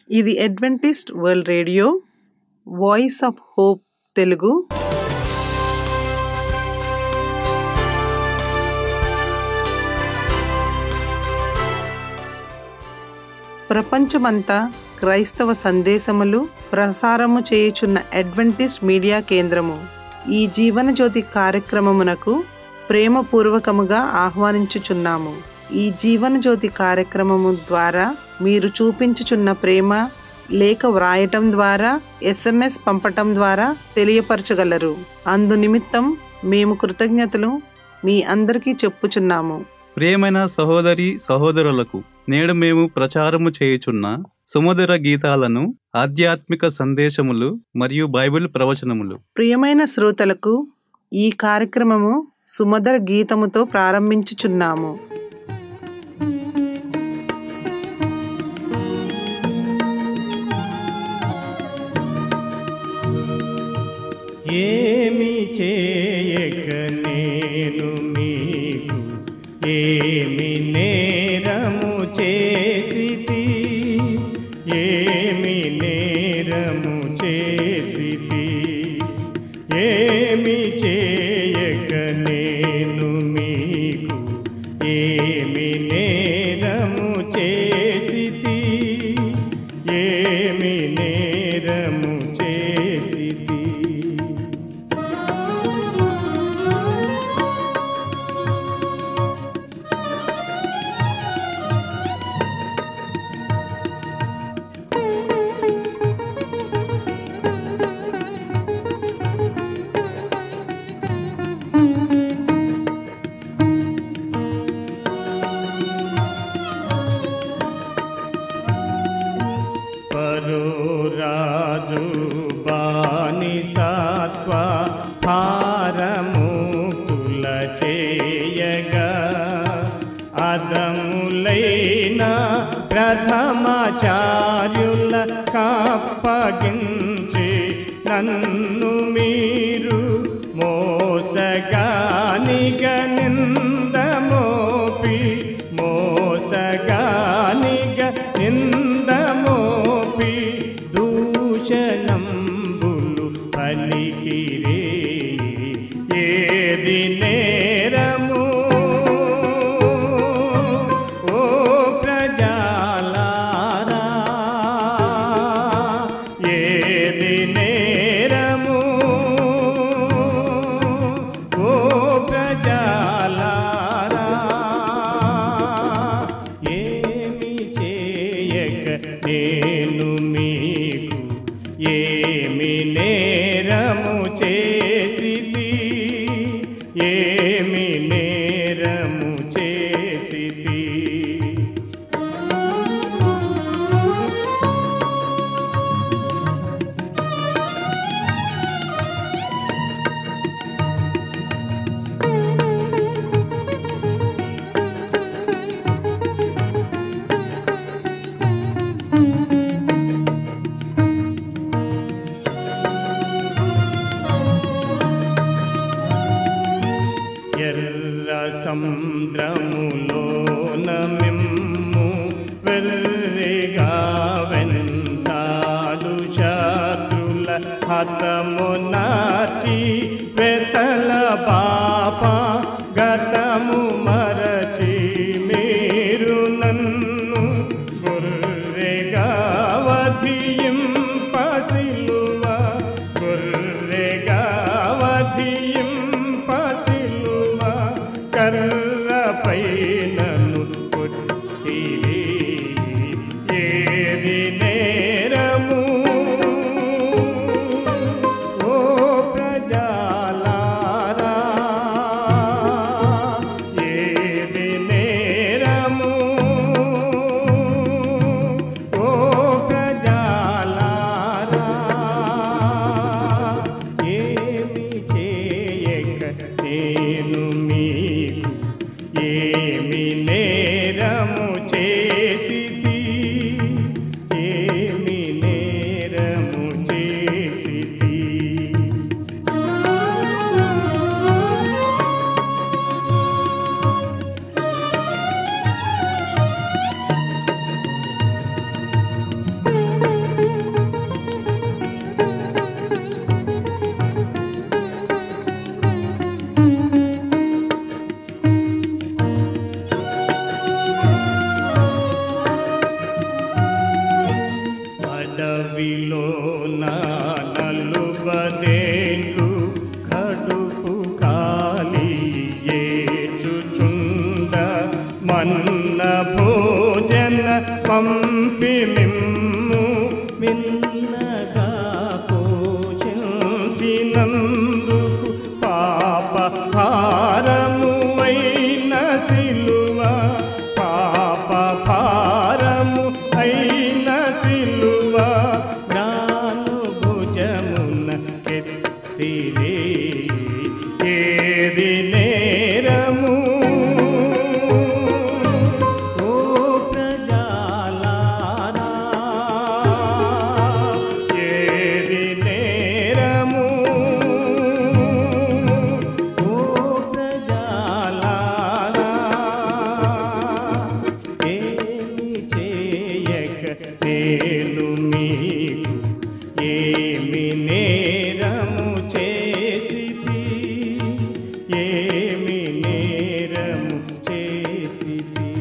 ఇది Adventist world radio voice of hope Telugu ప్రపంచమంతా క్రైస్తవ సందేశములు ప్రసారము చేయుచున్న అడ్వెంటిస్ట్ మీడియా కేంద్రము ఈ జీవన జ్యోతి కార్యక్రమమునకు ప్రేమపూర్వకముగా ఆహ్వానించుచున్నాము ఈ జీవన జ్యోతి కార్యక్రమము ద్వారా మీరు చూపించుచున్న ప్రేమ లేఖ వ్రాయటం ద్వారా ఎస్ఎంఎస్ పంపటం ద్వారా తెలియపరచగలరు అందు నిమిత్తం మేము కృతజ్ఞతలు మీ అందరికీ చెప్పుచున్నాము ప్రియమైన సహోదరి సహోదరులకు నేడు మేము ప్రచారము చేయుచున్న సుమధుర గీతాలను ఆధ్యాత్మిక సందేశములు మరియు బైబిల్ ప్రవచనములు ప్రియమైన శ్రోతలకు ఈ కార్యక్రమము సుమధుర గీతముతో ప్రారంభించుచున్నాము ఏమి చేయక నేను మీకు ఏమి నేరము చేసితి ఏమి నేరము చేసితి ఏమి చేయక నేను మీకు ఏమి నేరము చేసితి ఏమి నేరము చేసితి పరురాజు బానిసత్వ భారముకుల చేయగా అదములైన ప్రథమాచార్యుల కప్పగించి నన్ను మీరు మోసగానిగ నిందమోపి మోసగానిగ నిందమోపి దూషణంబులు పలికిరే ఏది నేరము ఓ ప్రజాలారా ఏది నేరము ఓ ప్రజాలారా ఏమి చేయక నేను మీకు ఏమి నేరము చేసిది ఏమి నేరము చేసిది ఎర్ర సముద్రములోన మిమ్ము వెర్రిగా వెంటాడు శత్రుల హతము నాచి వెతల పాప గతము మరచి మీరు నన్ను గుర్రెగా వధింపసిలువ గుర్రెగా వధింపసిలువ కర్రపై నన్ను కొట్టిరి ఏది నేరము ఓ ప్రజాలారా ఏది నేరము ఓ ప్రజాలారా కట్టేలు మీకు ఏమి నేరము చేసి ఏమి నేరము చేసి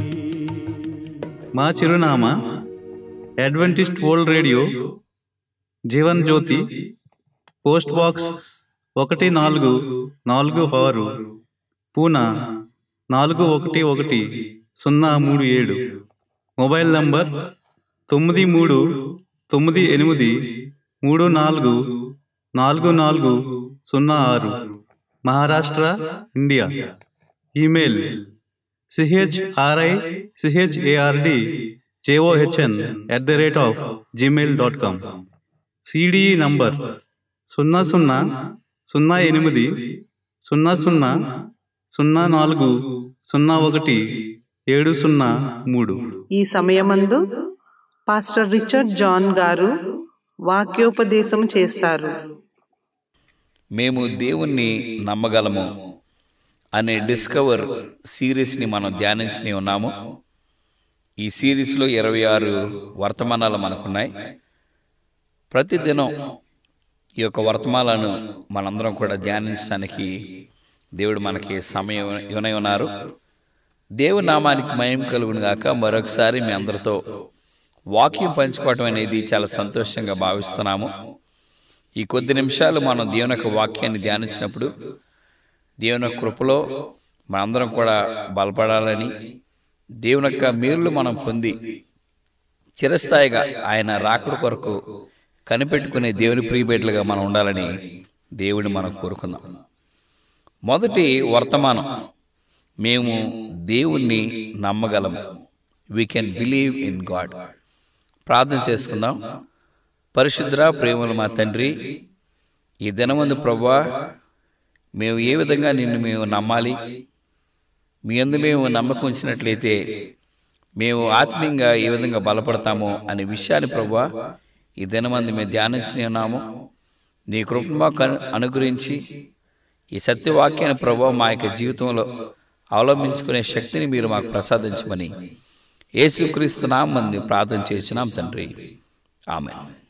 మా చిరునామా Adventist world radio Jeevan Jyothi post box ఒకటి నాలుగు నాలుగు ఆరు పూనా నాలుగు ఒకటి ఒకటి సున్నా మూడు ఏడు మొబైల్ నంబర్ తొమ్మిది మూడు తొమ్మిది ఎనిమిది మూడు నాలుగు నాలుగు నాలుగు సున్నా ఆరు Maharashtra India email CHRI CHARD JOHN at the rate of Gmail dot com CDE number సున్నా సున్నా సున్నా ఎనిమిది సున్నా సున్నా సున్నా నాలుగు సున్నా ఒకటి ఏడు సున్నా మూడు ఈ సమయమందు పాస్టర్ రిచర్డ్ జాన్ గారు వాక్యోపదేశం చేస్తారు మేము దేవుణ్ణి నమ్మగలము అనే డిస్కవర్ సిరీస్ని మనం ధ్యానించి ఉన్నాము ఈ సిరీస్లో ఇరవై ఆరు వర్తమానాలు మనకున్నాయి ప్రతిదినం ఈ యొక్క వర్తమానాలను మనందరం కూడా ధ్యానించడానికి దేవుడు మనకి సమయం ఇవనై ఉన్నారు దేవుని నామానికి మయం కలుగును గాక మరొకసారి మీ అందరితో వాక్యం పంచుకోవటం అనేది చాలా సంతోషంగా భావిస్తున్నాము ఈ కొద్ది నిమిషాలు మనం దేవుని యొక్క వాక్యాన్ని ధ్యానించినప్పుడు దేవుని యొక్క కృపలో మనందరం కూడా బలపడాలని దేవుని యొక్క మేలులు మనం పొంది చిరస్థాయిగా ఆయన రాకడ కొరకు కనిపెట్టుకునే దేవుని ప్రియబిడ్డలుగా మనం ఉండాలని దేవుని మనం కోరుకుందాం మొదటి వర్తమానం మేము దేవుణ్ణి నమ్మగలము we can believe in God ప్రార్థన చేసుకుందాం పరిశుద్ర ప్రేమలు మా తండ్రి ఈ దినమందు ప్రభా మేము ఏ విధంగా నిన్ను మేము నమ్మాలి మీ అందు మేము నమ్మకం ఉంచినట్లయితే మేము ఆత్మీయంగా ఏ విధంగా బలపడతామో అనే విషయాన్ని ప్రభా ఈ దినమందు మేము ధ్యానించి ఉన్నాము నీ కృపను మాకు అను- అనుగ్రహించి ఈ సత్యవాక్యాన్ని ప్రభావ మా యొక్క జీవితంలో అవలంబించుకునే శక్తిని మీరు మాకు ప్రసాదించమని యేసుక్రీస్తు నామంది ప్రార్థన చేసినాం తండ్రి ఆమె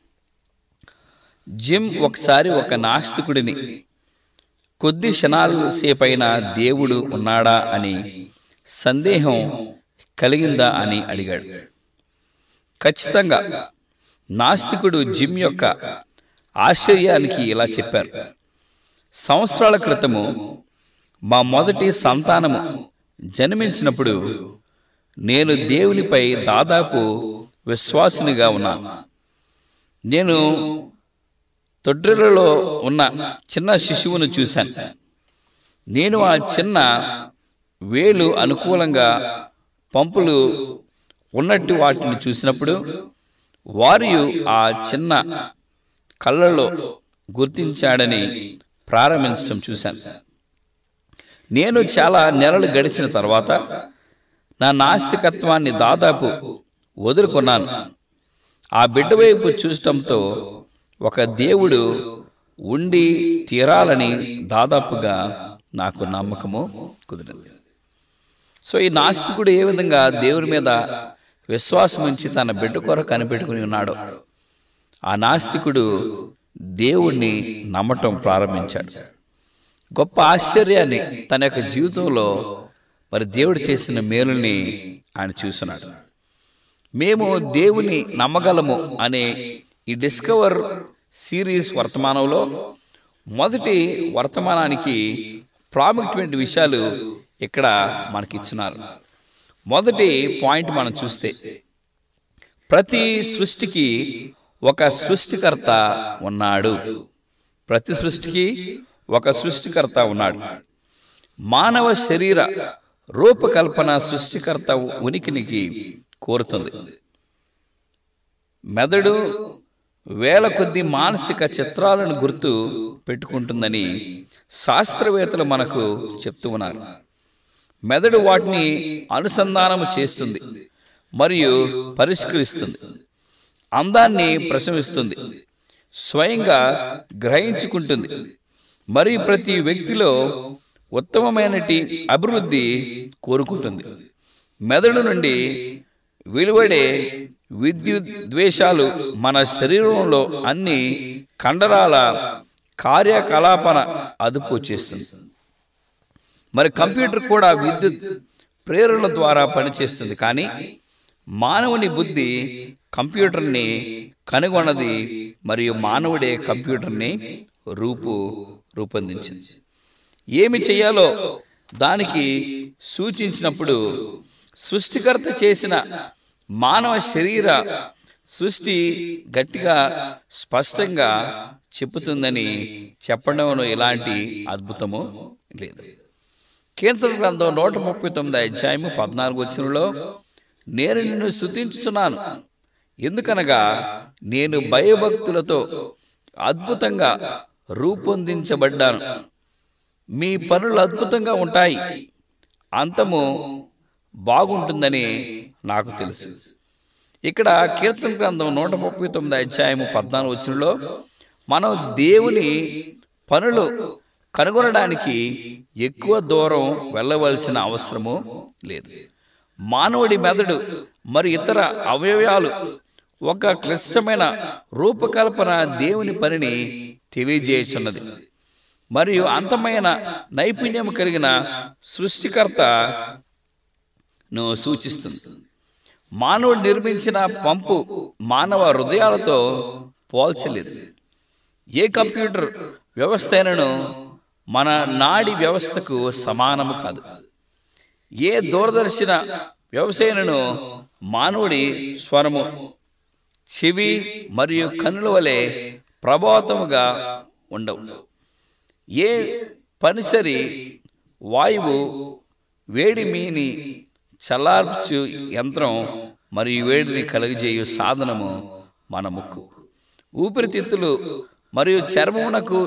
జిమ్ ఒకసారి ఒక నాస్తికుడిని కొద్ది క్షణాలు సేపైన దేవుడు ఉన్నాడా అని సందేహం కలిగిందా అని అడిగాడు ఖచ్చితంగా నాస్తికుడు జిమ్ యొక్క ఆశ్చర్యానికి ఇలా చెప్పారు సంవత్సరాల క్రితము మా మొదటి సంతానము జన్మించినప్పుడు నేను దేవునిపై దాదాపు విశ్వాసునిగా ఉన్నాను నేను తొడ్రెలలో ఉన్న చిన్న శిశువును చూశాను నేను ఆ చిన్న వేలు అనుకూలంగా పంపులు ఉన్నట్టు వాటిని చూసినప్పుడు వారు ఆ చిన్న కళ్ళలో గుర్తించాడని ప్రారంభించడం చూశాను నేను చాలా నెలలు గడిచిన తర్వాత నా నాస్తికత్వాన్ని దాదాపు వదులుకున్నాను ఆ బిడ్డ వైపు చూడటంతో ఒక దేవుడు ఉండి తీరాలని దాదాపుగా నాకు నమ్మకము కుదిరింది సో ఈ నాస్తికుడు ఏ విధంగా దేవుని మీద విశ్వాసం ఉంచి తన బిడ్డ కొరకు కనిపెట్టుకుని ఉన్నాడో ఆ నాస్తికుడు దేవుణ్ణి నమ్మటం ప్రారంభించాడు గొప్ప ఆశ్చర్యాన్ని తన యొక్క జీవితంలో మరి దేవుడు చేసిన మేలుల్ని ఆయన చూస్తున్నాడు మేము దేవుని నమ్మగలము అనే ఈ డిస్కవర్ సిరీస్ వర్తమానంలో మొదటి వర్తమానానికి ప్రాముఖ్యమైన విషయాలు ఇక్కడ మనకి ఇచ్చినారు మొదటి పాయింట్ మనం చూస్తే ప్రతి సృష్టికి ఒక సృష్టికర్త ఉన్నాడు ప్రతి సృష్టికి ఒక సృష్టికర్త ఉన్నాడు మానవ శరీర రూపకల్పన సృష్టికర్త ఉనికినికి కోరుతుంది మెదడు వేల కొద్ది మానసిక చిత్రాలను గుర్తు పెట్టుకుంటుందని శాస్త్రవేత్తలు మనకు చెప్తూ ఉన్నారు మెదడు వాటిని అనుసంధానం చేస్తుంది మరియు పరిష్కరిస్తుంది అందాన్ని ప్రశమిస్తుంది స్వయంగా గ్రహించుకుంటుంది మరియు ప్రతి వ్యక్తిలో ఉత్తమమైనటి అభివృద్ధి కోరుకుంటుంది మెదడు నుండి వెలువడే విద్యుత్ ద్వేషాలు మన శరీరంలో అన్ని కండరాల కార్యకలాపన అదుపు చేస్తుంది మరి కంప్యూటర్ కూడా విద్యుత్ ప్రేరణ ద్వారా పనిచేస్తుంది కానీ మానవుని బుద్ధి కంప్యూటర్ని కనుగొన్నది మరియు మానవుడే కంప్యూటర్ని రూపు రూపొందించింది ఏమి చేయాలో దానికి సూచించినప్పుడు సృష్టికర్త చేసిన మానవ శరీర సృష్టి గట్టిగా స్పష్టంగా చెప్పుతుందని చెప్పడంలో ఎలాంటి అద్భుతము లేదు కీర్తన గ్రంథం నూట ముప్పై తొమ్మిది అధ్యాయము పద్నాలుగు వచ్చినలో నేను నిన్ను స్థుతించుచున్నాను ఎందుకనగా నేను భయభక్తులతో అద్భుతంగా రూపొందించబడ్డాను మీ పనులు అద్భుతంగా ఉంటాయి అంతము బాగుంటుందని నాకు తెలుసు ఇక్కడ కీర్తన గ్రంథం నూట ముప్పై తొమ్మిది అధ్యాయము పద్నాలుగు వచ్చినలో మనం దేవుని పనులు కనుగొనడానికి ఎక్కువ దూరం వెళ్ళవలసిన అవసరము లేదు మానవుడి మెదడు మరి ఇతర అవయవాలు ఒక క్లిష్టమైన రూపకల్పన దేవుని పనిని తెలియజేయుచున్నది మరియు అంతమైన నైపుణ్యం కలిగిన సృష్టికర్త ను సూచిస్తుంది మానవుడు నిర్మించిన పంపు మానవ హృదయాలతో పోల్చలేదు ఏ కంప్యూటర్ వ్యవస్థ అయినను మన నాడి వ్యవస్థకు సమానము కాదు ఏ దూరదర్శన వ్యవసాయను మానవుడి స్వరము చెవి మరియు కన్నుల వలె ప్రభావతముగా ఉండవు ఏ పనిసరి వాయువు వేడిమిని చల్లార్చు యంత్రం మరియు వేడిని కలుగజేయు సాధనము మన ముక్కు ఊపిరితిత్తులు మరియు చర్మమునకు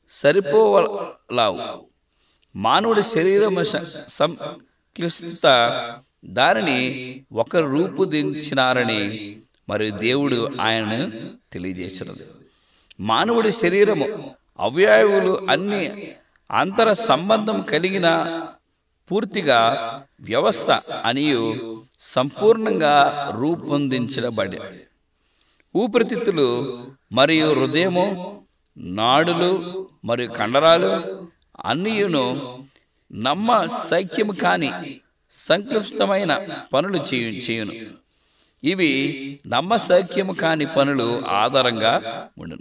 సరిపోలావు మానవుడి శరీరము స- సంక్లిష్టత దానిని ఒకరు రూపుదించినారని మరియు దేవుడు ఆయనను తెలియజేసినది మానవుడి శరీరము అవయవులు అన్ని అంతర సంబంధం కలిగిన పూర్తిగా వ్యవస్థ అనియు సంపూర్ణంగా రూపొందించబడి ఊపిరితిత్తులు మరియు హృదయము నాడులు మరియు కండరాలు అన్నియును నమ్మ సైక్యము కాని సంక్లిష్టమైన పనులు చేయు చేయును ఇవి నమ్మ సైక్యము కాని పనులు ఆధారంగా ఉండును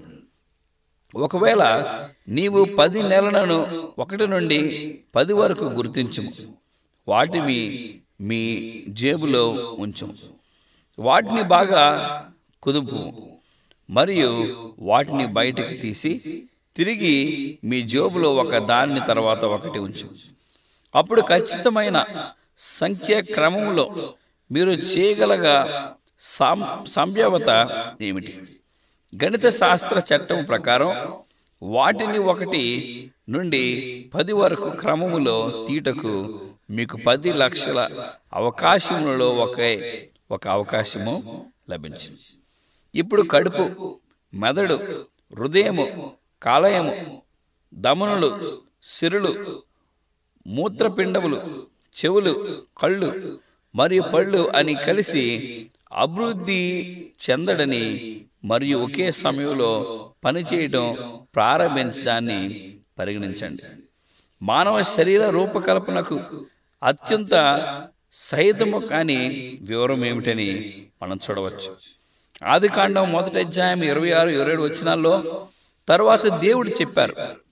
ఒకవేళ నీవు పది నెలలను ఒకటి నుండి పది వరకు గుర్తించుము వాటిని మీ జేబులో ఉంచుము వాటిని బాగా కుదుపు మరియు వాటిని బయటకు తీసి తిరిగి మీ జేబులో ఒక దాన్ని తర్వాత ఒకటి ఉంచు అప్పుడు ఖచ్చితమైన సంఖ్య క్రమంలో మీరు చేయగలగా సాం సంభావ్యత ఏమిటి గణిత శాస్త్ర చట్టం ప్రకారం వాటిని ఒకటి నుండి పది వరకు క్రమములో తీటకు మీకు పది లక్షల అవకాశములలో ఒకే ఒక అవకాశము లభించింది ఇప్పుడు కడుపు మెదడు హృదయము కాలయము దమనులు సిరులు మూత్రపిండములు చెవులు కళ్ళు మరియు పళ్ళు అని కలిసి అభివృద్ధి చెందడని మరియు ఒకే సమయంలో పనిచేయడం ప్రారంభించడాన్ని పరిగణించండి మానవ శరీర రూపకల్పనకు అత్యంత సహితము కాని వివరం ఏమిటని మనం చూడవచ్చు ఆది కాండం మొదటి అధ్యాయం ఇరవై ఆరు ఇరవై ఏడు వచ్చినాల్లో తర్వాత దేవుడు చెప్పారు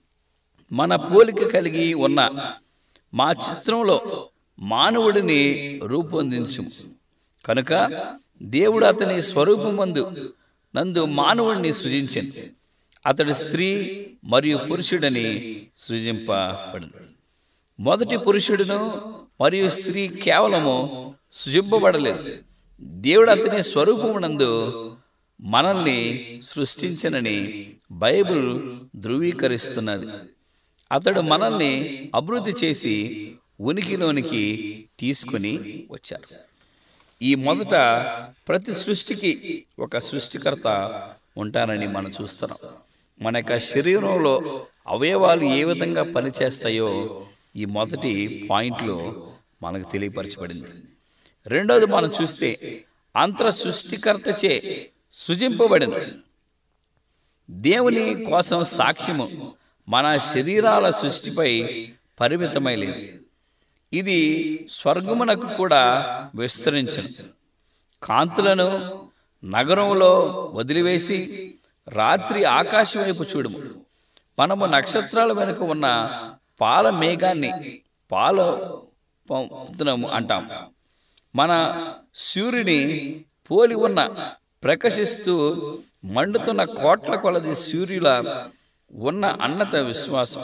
మన పోలిక కలిగి ఉన్న మా చిత్రంలో మానవుడిని రూపొందించు కనుక దేవుడు అతని స్వరూపమందు నందు మానవుడిని సృజించింది అతడు స్త్రీ మరియు పురుషుడని సృజింపబడింది మొదటి పురుషుడును మరియు స్త్రీ కేవలము సృజింపబడలేదు దేవుడు అతని స్వరూపమునందు మనల్ని సృష్టించనని బైబిల్ ధృవీకరిస్తున్నది అతడు మనల్ని అభివృద్ధి చేసి ఉనికిలోనికి తీసుకుని వచ్చారు ఈ మొదట ప్రతి సృష్టికి ఒక సృష్టికర్త ఉంటారని మనం చూస్తున్నాం మన యొక్క శరీరంలో అవయవాలు ఏ విధంగా పనిచేస్తాయో ఈ మొదటి పాయింట్లో మనకు తెలియపరచబడింది రెండోది మనం చూస్తే అంతర సృష్టికర్తచే సృజింపబడిన దేవుని కోసం సాక్ష్యము మన శరీరాల సృష్టిపై పరిమితమై లేదు ఇది స్వర్గమునకు కూడా విస్తరించను కాంతులను నగరంలో వదిలివేసి రాత్రి ఆకాశం వైపు చూడము మనము నక్షత్రాల వెనుక ఉన్న పాల మేఘాన్ని పాల పంపుతున్నాము అంటాం మన సూర్యుని పోలి ఉన్న ప్రకాశిస్తూ మండుతున్న కోట్ల కొలది సూర్యుల ఉన్న అన్నత విశ్వాసం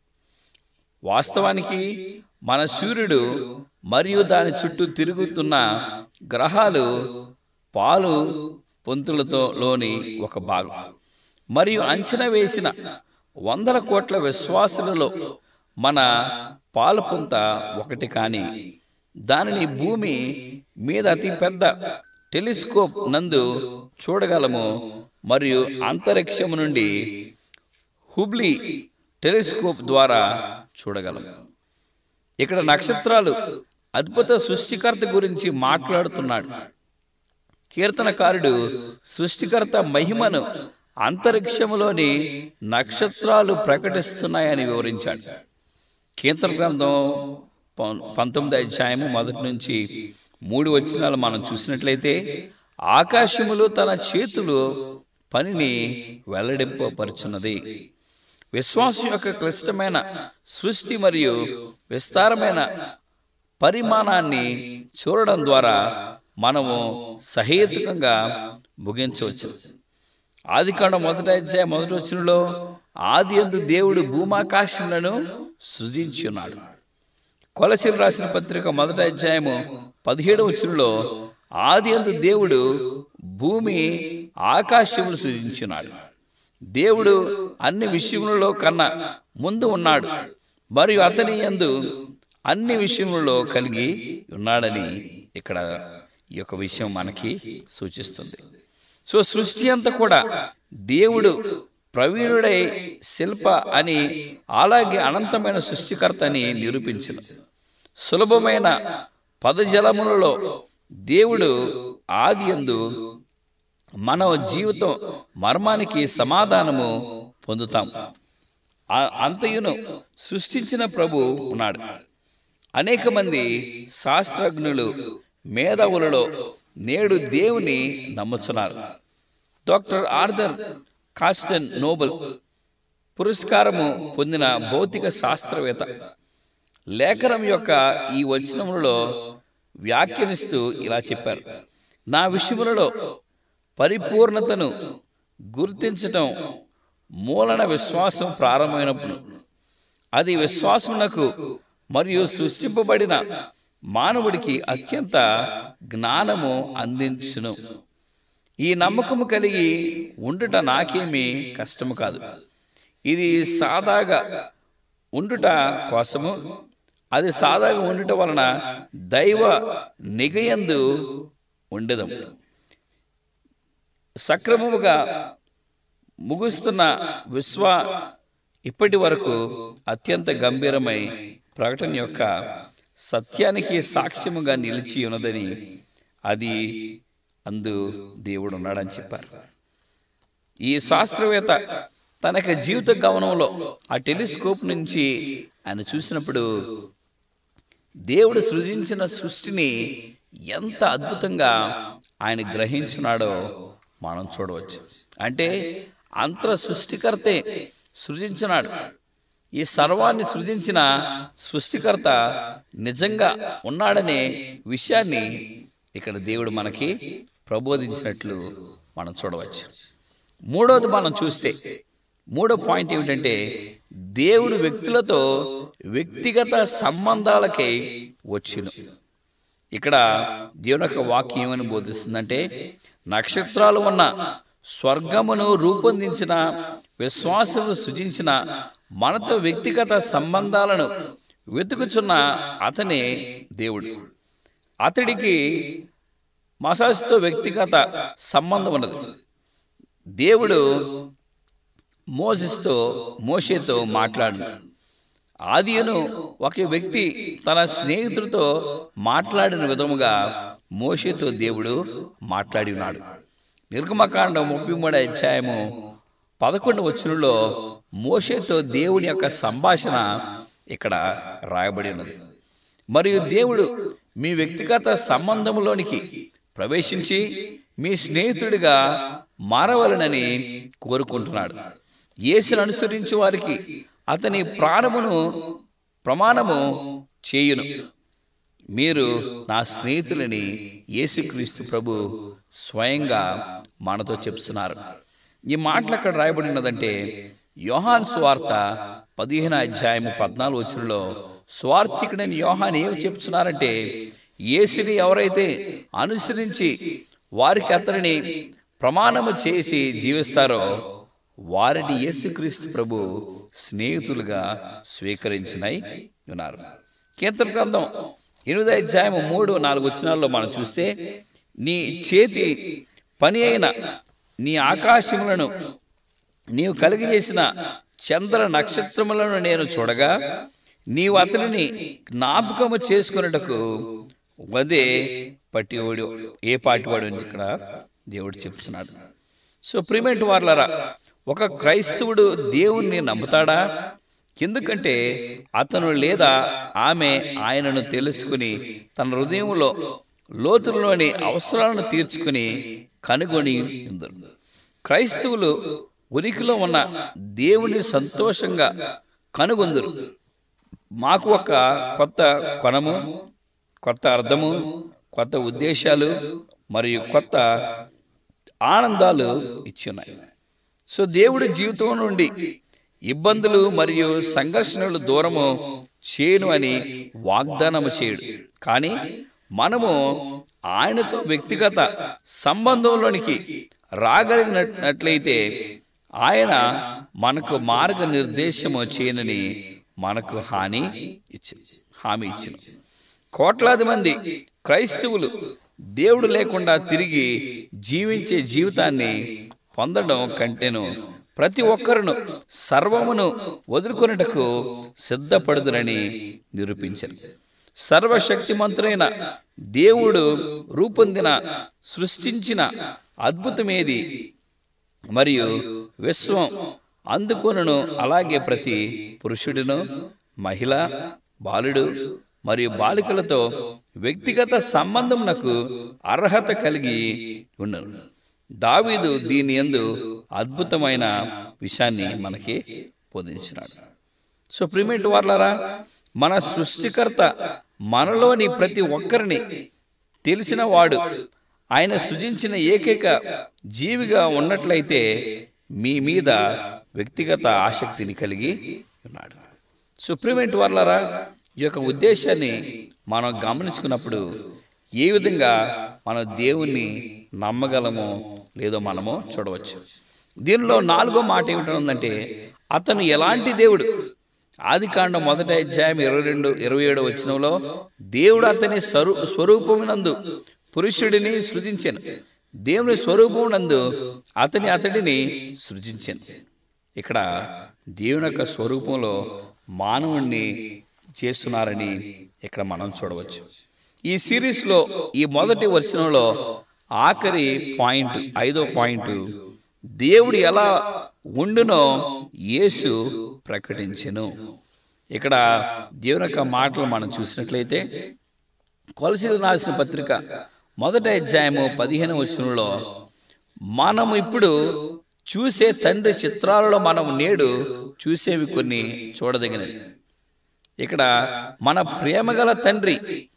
వాస్తవానికి మన సూర్యుడు మరియు దాని చుట్టూ తిరుగుతున్న గ్రహాలు పాలు పొంతులతో లోని ఒక భాగం మరియు అంచనా వేసిన వందల కోట్ల విశ్వాసులలో మన పాలపుంత ఒకటి కానీ దానిని భూమి మీద అతి పెద్ద టెలిస్కోప్ నందు చూడగలము మరియు అంతరిక్షము నుండి హుబ్లీ టెలిస్కోప్ ద్వారా చూడగలము ఇక్కడ నక్షత్రాలు అద్భుత సృష్టికర్త గురించి మాట్లాడుతున్నాడు కీర్తనకారుడు సృష్టికర్త మహిమను అంతరిక్షములోని నక్షత్రాలు ప్రకటిస్తున్నాయని వివరించాడు కీర్తన గ్రంథం పం- పంతొమ్మిది అధ్యాయము మొదటి నుంచి మూడు వచనాలు మనం చూసినట్లయితే ఆకాశములు తన చేతులు పనిని వెల్లడింపపరుచున్నది విశ్వాసం యొక్క క్లిష్టమైన సృష్టి మరియు విస్తారమైన పరిమాణాన్ని చూడడం ద్వారా మనము సహేతుకంగా ముగించవచ్చు ఆదికాండం మొదటి అధ్యాయం మొదటి వచనంలో ఆది ఎందు దేవుడు భూమాకాశములను సృజించి ఉన్నాడు కొలసిలు రాసిన పత్రిక మొదటి అధ్యాయము పదిహేడు వచనంలో ఆది ఎందు దేవుడు భూమి ఆకాశములు సృజించున్నాడు దేవుడు అన్ని విషయములలో కన్నా ముందు ఉన్నాడు మరియు అతని యందు అన్ని విషయములలో కలిగి ఉన్నాడని ఇక్కడ ఈ యొక్క విషయం మనకి సూచిస్తుంది సో సృష్టి అంతా కూడా దేవుడు ప్రవీణుడై శిల్ప అని అలాగే అనంతమైన సృష్టికర్త అని నిరూపించిన సులభమైన పదజలములలో దేవుడు ఆది యందు మన జీవితం మర్మానికి సమాధానము పొందుతాం ఆ- అంతయును సృష్టించిన ప్రభు ఉన్నాడు అనేక మంది శాస్త్రజ్ఞులు మేధావులలో నేడు దేవుని నమ్ముచున్నారు డాక్టర్ ఆర్థర్ కాస్టన్ నోబెల్ పురస్కారము పొందిన భౌతిక శాస్త్రవేత్త లేఖనం యొక్క ఈ వచనములలో వ్యాఖ్యానిస్తూ ఇలా చెప్పారు నా విషయములలో పరిపూర్ణతను గుర్తించటం మూలన విశ్వాసం ప్రారంభమైనప్పుడు అది విశ్వాసమునకు మరియు సృష్టింపబడిన మానవుడికి అత్యంత జ్ఞానము అందించును ఈ నమ్మకము కలిగి ఉండుట నాకేమీ కష్టము కాదు ఇది సాదాగా ఉండుట కోసము అది సాదాగా ఉండుట వలన దైవ నిగయందు ఉండదు సక్రమముగా ముగుస్తున్న విశ్వ ఇప్పటి వరకు అత్యంత గంభీరమై ప్రకటన యొక్క సత్యానికి సాక్ష్యముగా నిలిచి ఉన్నదని అది అందు దేవుడు ఉన్నాడని చెప్పారు ఈ శాస్త్రవేత్త తన యొక్క జీవిత గమనంలో ఆ టెలిస్కోప్ నుంచి ఆయన చూసినప్పుడు దేవుడు సృజించిన సృష్టిని ఎంత అద్భుతంగా ఆయన గ్రహించున్నాడో మనం చూడవచ్చు అంటే అంతర సృష్టికర్తే సృజించినాడు ఈ సర్వాన్ని సృజించిన సృష్టికర్త నిజంగా ఉన్నాడనే విషయాన్ని ఇక్కడ దేవుడు మనకి ప్రబోధించినట్లు మనం చూడవచ్చు మూడవది మనం చూస్తే మూడో పాయింట్ ఏమిటంటే దేవుడు వ్యక్తులతో వ్యక్తిగత సంబంధాలకై వచ్చును ఇక్కడ దేవుని యొక్క వాక్యం ఏమని బోధిస్తుందంటే నక్షత్రాలు ఉన్న స్వర్గమును రూపొందించిన విశ్వాసము సృజించిన మనతో వ్యక్తిగత సంబంధాలను వెతుకుచున్న అతనే దేవుడు అతడికి మసాజ్తో వ్యక్తిగత సంబంధం ఉన్నది దేవుడు మోసెస్తో మోషేతో మాట్లాడు ఆదియను ఒక వ్యక్తి తన స్నేహితుడితో మాట్లాడిన విధముగా మోషేతో దేవుడు మాట్లాడి ఉన్నాడు నిర్గమకాండం ముప్పై మూడు అధ్యాయము పదకొండు వచనంలో మోషేతో దేవుని యొక్క సంభాషణ ఇక్కడ రాయబడి ఉన్నది మరియు దేవుడు మీ వ్యక్తిగత సంబంధంలోనికి ప్రవేశించి మీ స్నేహితుడిగా మారవలనని కోరుకుంటున్నాడు యేసును అనుసరించే వారికి అతని ప్రాణమును ప్రమాణము చేయును మీరు నా స్నేహితులని యేసుక్రీస్తు ప్రభు స్వయంగా మనతో చెప్తున్నారు ఈ మాటలు అక్కడ రాయబడి ఉన్నదంటే యోహాన్ స్వార్త పదిహేను అధ్యాయము పద్నాలుగు వచనంలో స్వార్థికుడని యోహాన్ ఏమి చెప్తున్నారంటే యేసుని ఎవరైతే అనుసరించి వారికి అతనిని ప్రమాణము చేసి జీవిస్తారో వారిని యేసుక్రీస్తు ప్రభు స్నేహితులుగా స్వీకరించినై ఉన్నారు కీర్తన గ్రంథం ఎనిమిది అధ్యాయము మూడు నాలుగు వచనాల్లో మనం చూస్తే నీ చేతి పని అయిన నీ ఆకాశములను నీవు కలిగజేసిన చంద్ర నక్షత్రములను నేను చూడగా నీవు అతనిని జ్ఞాపకము చేసుకున్నటకు వదే పట్టివాడు ఏ పాటివాడు అని ఇక్కడ దేవుడు చెప్తున్నాడు సో ప్రిమెంట్ వార్లరా ఒక క్రైస్తవుడు దేవుణ్ణి నమ్ముతాడా ఎందుకంటే అతను లేదా ఆమె ఆయనను తెలుసుకుని తన హృదయంలో లోతుల్లోని అవసరాలను తీర్చుకుని కనుగొని ఉందరు క్రైస్తవులు ఉనికిలో ఉన్న దేవుని సంతోషంగా కనుగొందురు మాకు ఒక కొత్త కొనము కొత్త అర్థము కొత్త ఉద్దేశాలు మరియు కొత్త ఆనందాలు ఇచ్చి ఉన్నాయి సో దేవుడి జీవితం నుండి ఇబ్బందులు మరియు సంఘర్షణలు దూరము చేయను అని వాగ్దానము చేయడు కానీ మనము ఆయనతో వ్యక్తిగత సంబంధంలోనికి రాగలిగినట్లయితే ఆయన మనకు మార్గ నిర్దేశము చేయనని మనకు హాని ఇచ్చి హామీ ఇచ్చిన కోట్లాది మంది క్రైస్తవులు దేవుడు లేకుండా తిరిగి జీవించే జీవితాన్ని పొందడం కంటేను ప్రతి ఒక్కరును సర్వమును వదులుకొనుటకు సిద్ధపడుదురని నిరూపించారు సర్వశక్తిమంతుడైన దేవుడు రూపొందిన సృష్టించిన అద్భుతమేది మరియు విశ్వం అందుకొనును అలాగే ప్రతి పురుషుడును మహిళ బాలుడు మరియు బాలికలతో వ్యక్తిగత సంబంధమునకు అర్హత కలిగి ఉండను దావీదు దీని యందు అద్భుతమైన విషయాన్ని మనకి బోధించినాడు సో ప్రిమేట్ వార్లరా మన సృష్టికర్త మనలోని ప్రతి ఒక్కరిని తెలిసిన వాడు ఆయన సృజించిన ఏకైక జీవిగా ఉన్నట్లయితే మీ మీద వ్యక్తిగత ఆసక్తిని కలిగి ఉన్నాడు సుప్రీమేంట్ వర్లరా ఈ యొక్క ఉద్దేశాన్ని మనం గమనించుకున్నప్పుడు ఏ విధంగా మనం దేవుణ్ణి నమ్మగలమో లేదో మనము చూడవచ్చు దీనిలో నాలుగో మాట ఏమిటంటే అతను ఎలాంటి దేవుడు ఆది కాండం మొదటి అధ్యాయం ఇరవై రెండు ఇరవై ఏడు వచ్చినంలో దేవుడు అతని స్వరూ స్వరూపమునందు పురుషుడిని సృజించాను దేవుని స్వరూపమునందు అతని అతడిని సృజించాను ఇక్కడ దేవుని యొక్క స్వరూపంలో మానవుణ్ణి చేస్తున్నారని ఇక్కడ మనం చూడవచ్చు ఈ సిరీస్లో ఈ మొదటి వచనంలో ఆఖరి పాయింట్ ఐదో పాయింట్ దేవుడు ఎలా ఉండునో యేసు ప్రకటించెను ఇక్కడ దేవుని యొక్క మాటలు మనం చూసినట్లయితే కొలసీలు రాసిన పత్రిక మొదటి అధ్యాయము పదిహేను వచనంలో మనము ఇప్పుడు చూసే తండ్రి చిత్రాలలో మనం నేడు చూసేవి కొన్ని చూడదగినవి ఇక్కడ మన ప్రేమగల తండ్రి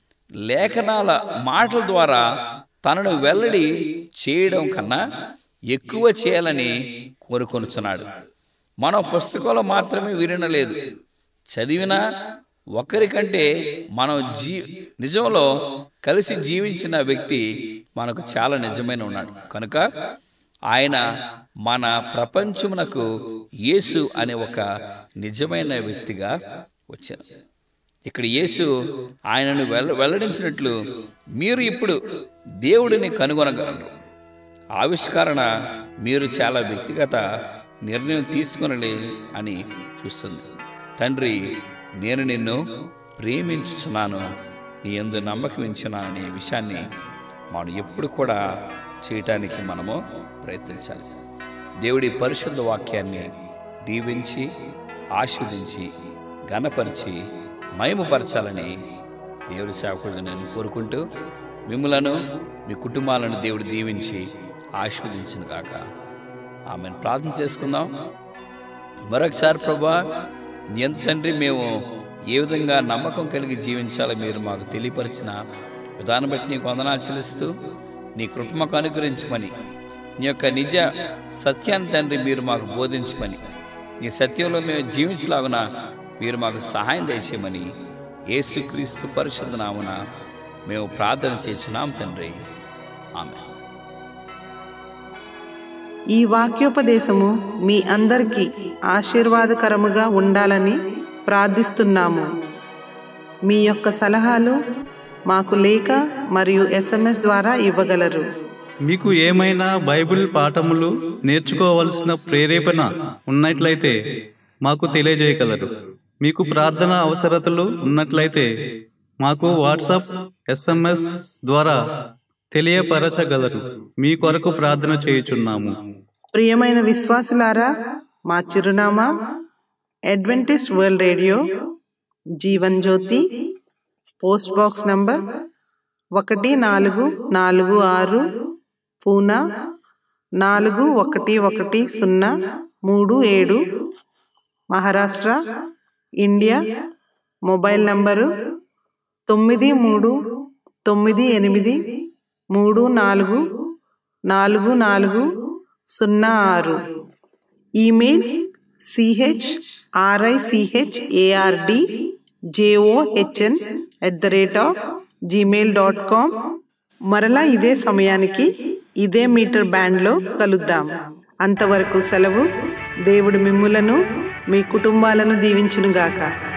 లేఖనాల మాటల ద్వారా తనను వెల్లడి చేయడం కన్నా ఎక్కువ చేయాలని కోరుకొనుచున్నాడు మనం పుస్తకంలో మాత్రమే వినలేదు చదివినా ఒకరికంటే మనం జీ నిజంలో కలిసి జీవించిన వ్యక్తి మనకు చాలా నిజమైన ఉన్నాడు కనుక ఆయన మన ప్రపంచమునకు యేసు అనే ఒక నిజమైన వ్యక్తిగా వచ్చారు ఇక్కడ యేసు ఆయనను వెల్ల వెల్లడించినట్లు మీరు ఇప్పుడు దేవుడిని కనుగొనగలరు ఆవిష్కరణ మీరు చాలా వ్యక్తిగత నిర్ణయం తీసుకునలే అని చూస్తుంది తండ్రి నేను నిన్ను ప్రేమించుచున్నాను నీ ఎందు నమ్మకం ఉంచున్నాను అనే విషయాన్ని మనం ఎప్పుడు కూడా చేయటానికి మనము ప్రయత్నించాలి దేవుడి పరిశుద్ధ వాక్యాన్ని దీవించి ఆస్వాదించి ఘనపరిచి మహిమపరచాలని దేవుడి సేవకుడిగా నేను కోరుకుంటూ మిమ్మలను మీ కుటుంబాలను దేవుడు దీవించి ఆశీర్వదించిన కాక ఆమెను ప్రార్థన చేసుకుందాం మరొకసారి ప్రభా ఎంత తండ్రి మేము ఏ విధంగా నమ్మకం కలిగి జీవించాలో మీరు మాకు తెలియపరిచిన విధానం బట్టి నీకు వందనాలు చెల్లిస్తూ నీ కృప మాకు అనుగ్రహించమని నీ యొక్క నిజ సత్యాన్ని తండ్రి మీరు మాకు బోధించమని నీ సత్యంలో మేము జీవించలాగున మీరు మాకు సహాయం దయచేయమని యేసుక్రీస్తు పరిశుద్ధ నామున మేము ప్రార్థన చేస్తున్నాం తండ్రి ఆమె ఈ వాక్యోపదేశము మీ అందరికీ ఆశీర్వాదకరముగా ఉండాలని ప్రార్థిస్తున్నాము మీ యొక్క సలహాలు మాకు లేఖ మరియు ఎస్ఎంఎస్ ద్వారా ఇవ్వగలరు మీకు ఏమైనా బైబిల్ పాఠములు నేర్చుకోవలసిన ప్రేరేపణ ఉన్నట్లయితే మాకు తెలియజేయగలరు మీకు ప్రార్థన అవసరతలు ఉన్నట్లయితే మాకు వాట్సాప్ ఎస్ఎంఎస్ ద్వారా తెలియపరచగలరు మీ కొరకు ప్రార్థన చేయుచున్నాము ప్రియమైన విశ్వాసులారా మా చిరునామా Adventist world radio Jeevan Jyothi post box number ఒకటి నాలుగు నాలుగు ఆరు పూనా నాలుగు ఒకటి ఒకటి సున్నా మూడు ఏడు మహారాష్ట్ర ఇండియా మొబైల్ నంబరు తొమ్మిది మూడు తొమ్మిది ఎనిమిది మూడు నాలుగు నాలుగు నాలుగు సున్నా ఆరు email CH RICH ARD JOHN at the rate of Gmail dot com మరలా ఇదే సమయానికి ఇదే మీటర్ బ్యాండ్లో కలుద్దాం అంతవరకు సెలవు దేవుడు మిమ్ములను మీ కుటుంబాలను దీవించునుగాక